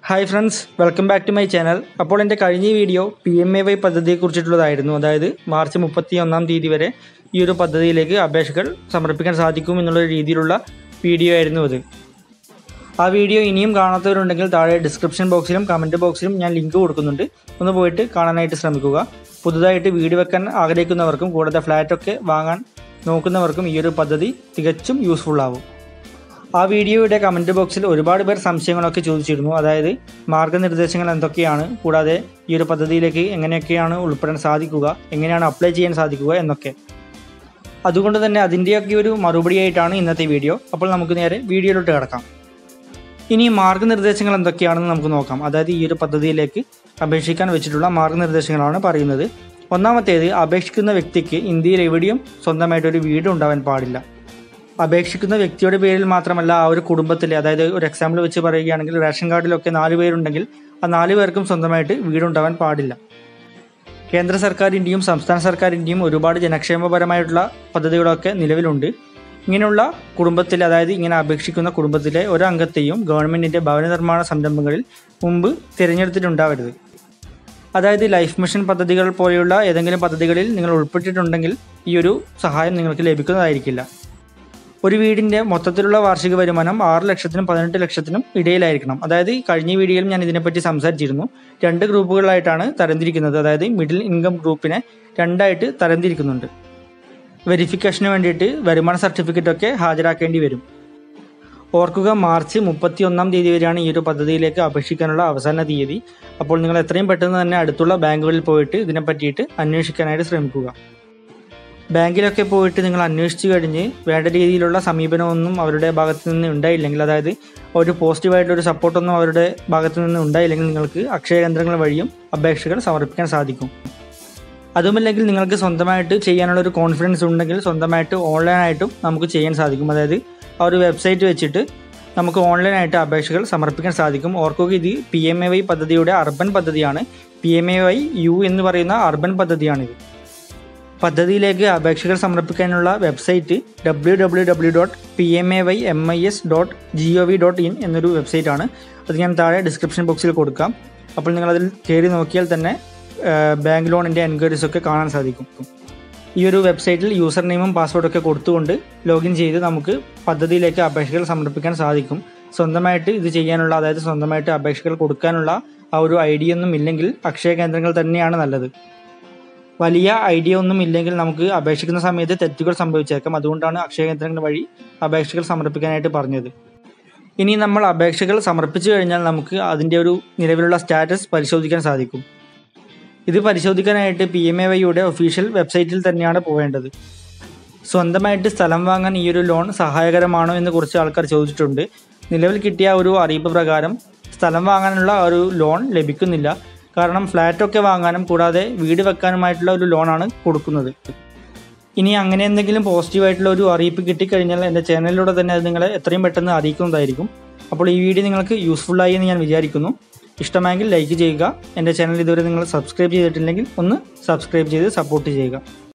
hi friends welcome back to my channel അപ്പോൾ എൻ്റെ കഴിഞ്ഞ video P M A Y പദ്ധതിയെക്കുറിച്ചിട്ടുള്ളതായിരുന്നു അതായത് മാർച്ച് മുപ്പത്തി ഒന്നാം തീയതി വരെ ഈ ഒരു പദ്ധതിയിലേക്ക് അപേക്ഷകൾ സമർപ്പിക്കാൻ സാധിക്കും എന്നുള്ള രീതിയിലുള്ള വീഡിയോ ആയിരുന്നു അത് ആ വീഡിയോ ഇനിയും കാണാത്തവരുണ്ടെങ്കിൽ താഴെ ഡിസ്ക്രിപ്ഷൻ ബോക്സിലും കമൻറ്റ് ബോക്സിലും ഞാൻ ലിങ്ക് കൊടുക്കുന്നുണ്ട് ഒന്ന് പോയിട്ട് കാണാനായിട്ട് ശ്രമിക്കുക പുതുതായിട്ട് വീട് വെക്കാൻ ആഗ്രഹിക്കുന്നവർക്കും കൂടാതെ ഫ്ലാറ്റൊക്കെ വാങ്ങാൻ നോക്കുന്നവർക്കും ഈ ഒരു പദ്ധതി തികച്ചും യൂസ്ഫുൾ ആവും ആ വീഡിയോയുടെ കമൻറ്റ് ബോക്സിൽ ഒരുപാട് പേർ സംശയങ്ങളൊക്കെ ചോദിച്ചിരുന്നു അതായത് മാർഗ്ഗനിർദ്ദേശങ്ങൾ എന്തൊക്കെയാണ് കൂടാതെ ഈ ഒരു പദ്ധതിയിലേക്ക് എങ്ങനെയൊക്കെയാണ് ഉൾപ്പെടാൻ സാധിക്കുക എങ്ങനെയാണ് അപ്ലൈ ചെയ്യാൻ സാധിക്കുക എന്നൊക്കെ അതുകൊണ്ട് തന്നെ അതിൻ്റെയൊക്കെ ഒരു മറുപടിയായിട്ടാണ് ഇന്നത്തെ വീഡിയോ അപ്പോൾ നമുക്ക് നേരെ വീഡിയോയിലോട്ട് കിടക്കാം ഇനി മാർഗ്ഗനിർദ്ദേശങ്ങൾ എന്തൊക്കെയാണെന്ന് നമുക്ക് നോക്കാം അതായത് ഈ ഒരു പദ്ധതിയിലേക്ക് അപേക്ഷിക്കാൻ വെച്ചിട്ടുള്ള മാർഗ്ഗനിർദ്ദേശങ്ങളാണ് പറയുന്നത് ഒന്നാമത്തേത് അപേക്ഷിക്കുന്ന വ്യക്തിക്ക് ഇന്ത്യയിൽ എവിടെയും സ്വന്തമായിട്ടൊരു വീട് ഉണ്ടാവാൻ പാടില്ല അപേക്ഷിക്കുന്ന വ്യക്തിയുടെ പേരിൽ മാത്രമല്ല ആ ഒരു കുടുംബത്തിലെ അതായത് ഒരു എക്സാമ്പിൾ വെച്ച് പറയുകയാണെങ്കിൽ റേഷൻ കാർഡിലൊക്കെ നാല് പേരുണ്ടെങ്കിൽ ആ നാല് പേർക്കും സ്വന്തമായിട്ട് വീടുണ്ടാവാൻ പാടില്ല കേന്ദ്ര സർക്കാരിൻ്റെയും സംസ്ഥാന സർക്കാരിൻ്റെയും ഒരുപാട് ജനക്ഷേമപരമായിട്ടുള്ള പദ്ധതികളൊക്കെ നിലവിലുണ്ട് ഇങ്ങനെയുള്ള കുടുംബത്തിലെ അതായത് ഇങ്ങനെ അപേക്ഷിക്കുന്ന കുടുംബത്തിലെ ഒരു അംഗത്തെയും ഗവൺമെൻറ്റിൻ്റെ ഭവന നിർമ്മാണ സംരംഭങ്ങളിൽ മുമ്പ് തിരഞ്ഞെടുത്തിട്ടുണ്ടാവരുത് അതായത് ലൈഫ് മിഷൻ പദ്ധതികൾ പോലെയുള്ള ഏതെങ്കിലും പദ്ധതികളിൽ നിങ്ങൾ ഉൾപ്പെട്ടിട്ടുണ്ടെങ്കിൽ ഈ ഒരു സഹായം നിങ്ങൾക്ക് ലഭിക്കുന്നതായിരിക്കില്ല ഒരു വീടിൻ്റെ മൊത്തത്തിലുള്ള വാർഷിക വരുമാനം ആറ് ലക്ഷത്തിനും പതിനെട്ട് ലക്ഷത്തിനും ഇടയിലായിരിക്കണം അതായത് കഴിഞ്ഞ വീഡിയോയിൽ ഞാൻ ഇതിനെപ്പറ്റി സംസാരിച്ചിരുന്നു രണ്ട് ഗ്രൂപ്പുകളായിട്ടാണ് തരംതിരിക്കുന്നത് അതായത് മിഡിൽ ഇൻകം ഗ്രൂപ്പിനെ രണ്ടായിട്ട് തരംതിരിക്കുന്നുണ്ട് വെരിഫിക്കേഷന് വേണ്ടിയിട്ട് വരുമാന സർട്ടിഫിക്കറ്റ് ഒക്കെ ഹാജരാക്കേണ്ടി വരും ഓർക്കുക മാർച്ച് മുപ്പത്തി ഒന്നാം തീയതി വരെയാണ് ഈ ഒരു പദ്ധതിയിലേക്ക് അപേക്ഷിക്കാനുള്ള അവസാന തീയതി അപ്പോൾ നിങ്ങൾ എത്രയും പെട്ടെന്ന് തന്നെ അടുത്തുള്ള ബാങ്കുകളിൽ പോയിട്ട് ഇതിനെ പറ്റിയിട്ട് അന്വേഷിക്കാനായിട്ട് ശ്രമിക്കുക ബാങ്കിലൊക്കെ പോയിട്ട് നിങ്ങൾ അന്വേഷിച്ച് കഴിഞ്ഞ് വേണ്ട രീതിയിലുള്ള സമീപനമൊന്നും അവരുടെ ഭാഗത്ത് നിന്ന് ഉണ്ടായില്ലെങ്കിൽ അതായത് ഒരു പോസിറ്റീവായിട്ടുള്ള സപ്പോർട്ടൊന്നും അവരുടെ ഭാഗത്ത് നിന്ന് ഉണ്ടായില്ലെങ്കിൽ നിങ്ങൾക്ക് അക്ഷയ കേന്ദ്രങ്ങൾ വഴിയും അപേക്ഷകൾ സമർപ്പിക്കാൻ സാധിക്കും അതുമല്ലെങ്കിൽ നിങ്ങൾക്ക് സ്വന്തമായിട്ട് ചെയ്യാനുള്ള ഒരു കോൺഫിഡൻസ് ഉണ്ടെങ്കിൽ സ്വന്തമായിട്ട് ഓൺലൈനായിട്ടും നമുക്ക് ചെയ്യാൻ സാധിക്കും അതായത് ആ ഒരു വെബ്സൈറ്റ് വെച്ചിട്ട് നമുക്ക് ഓൺലൈനായിട്ട് അപേക്ഷകൾ സമർപ്പിക്കാൻ സാധിക്കും ഓർക്കുക ഇത് പി എം എ വൈ പദ്ധതിയുടെ അർബൻ പദ്ധതിയാണ് P M A Y U എന്ന് പറയുന്ന അർബൻ പദ്ധതിയാണിത് പദ്ധതിയിലേക്ക് അപേക്ഷകൾ സമർപ്പിക്കാനുള്ള website W W W dot P M A Y M I S dot G O V dot in എന്നൊരു വെബ്സൈറ്റാണ് അത് ഞാൻ താഴെ ഡിസ്ക്രിപ്ഷൻ ബോക്സിൽ കൊടുക്കാം അപ്പോൾ നിങ്ങളതിൽ കയറി നോക്കിയാൽ തന്നെ ബാങ്ക് ലോണിൻ്റെ എൻക്വയറീസ് ഒക്കെ കാണാൻ സാധിക്കും ഈ ഒരു വെബ്സൈറ്റിൽ യൂസർ നെയിമും പാസ്വേഡൊക്കെ കൊടുത്തുകൊണ്ട് ലോഗിൻ ചെയ്ത് നമുക്ക് പദ്ധതിയിലേക്ക് അപേക്ഷകൾ സമർപ്പിക്കാൻ സാധിക്കും സ്വന്തമായിട്ട് ഇത് ചെയ്യാനുള്ള അതായത് സ്വന്തമായിട്ട് അപേക്ഷകൾ കൊടുക്കാനുള്ള ആ ഒരു ഐഡിയ ഒന്നും ഇല്ലെങ്കിൽ അക്ഷയ കേന്ദ്രങ്ങൾ തന്നെയാണ് നല്ലത് വലിയ ഐഡിയ ഒന്നും ഇല്ലെങ്കിൽ നമുക്ക് അപേക്ഷിക്കുന്ന സമയത്ത് തെറ്റുകൾ സംഭവിച്ചേക്കാം അതുകൊണ്ടാണ് അക്ഷയ കേന്ദ്രങ്ങൾ വഴി അപേക്ഷകൾ സമർപ്പിക്കാനായിട്ട് പറഞ്ഞത് ഇനി നമ്മൾ അപേക്ഷകൾ സമർപ്പിച്ചു കഴിഞ്ഞാൽ നമുക്ക് അതിൻ്റെ ഒരു നിലവിലുള്ള സ്റ്റാറ്റസ് പരിശോധിക്കാൻ സാധിക്കും ഇത് പരിശോധിക്കാനായിട്ട് പി എം എ വൈയുടെ ഒഫീഷ്യൽ വെബ്സൈറ്റിൽ തന്നെയാണ് പോവേണ്ടത് സ്വന്തമായിട്ട് സ്ഥലം വാങ്ങാൻ ഈ ഒരു ലോൺ സഹായകരമാണോ എന്ന് കുറച്ച് ആൾക്കാർ ചോദിച്ചിട്ടുണ്ട് നിലവിൽ കിട്ടിയ ഒരു അറിയിപ്പ് പ്രകാരം സ്ഥലം വാങ്ങാനുള്ള ഒരു ലോൺ ലഭിക്കുന്നില്ല കാരണം ഫ്ലാറ്റൊക്കെ വാങ്ങാനും കൂടാതെ വീട് വെക്കാനുമായിട്ടുള്ള ഒരു ലോണാണ് കൊടുക്കുന്നത് ഇനി അങ്ങനെ എന്തെങ്കിലും പോസിറ്റീവായിട്ടുള്ള ഒരു അറിയിപ്പ് കിട്ടിക്കഴിഞ്ഞാൽ എൻ്റെ ചാനലിലൂടെ തന്നെ അത് നിങ്ങളെ എത്രയും പെട്ടെന്ന് അറിയിക്കുന്നതായിരിക്കും അപ്പോൾ ഈ വീഡിയോ നിങ്ങൾക്ക് യൂസ്ഫുള്ളായി എന്ന് ഞാൻ വിചാരിക്കുന്നു ഇഷ്ടമായെങ്കിൽ ലൈക്ക് ചെയ്യുക എൻ്റെ ചാനൽ ഇതുവരെ നിങ്ങൾ സബ്സ്ക്രൈബ് ചെയ്തിട്ടില്ലെങ്കിൽ ഒന്ന് സബ്സ്ക്രൈബ് ചെയ്ത് സപ്പോർട്ട് ചെയ്യുക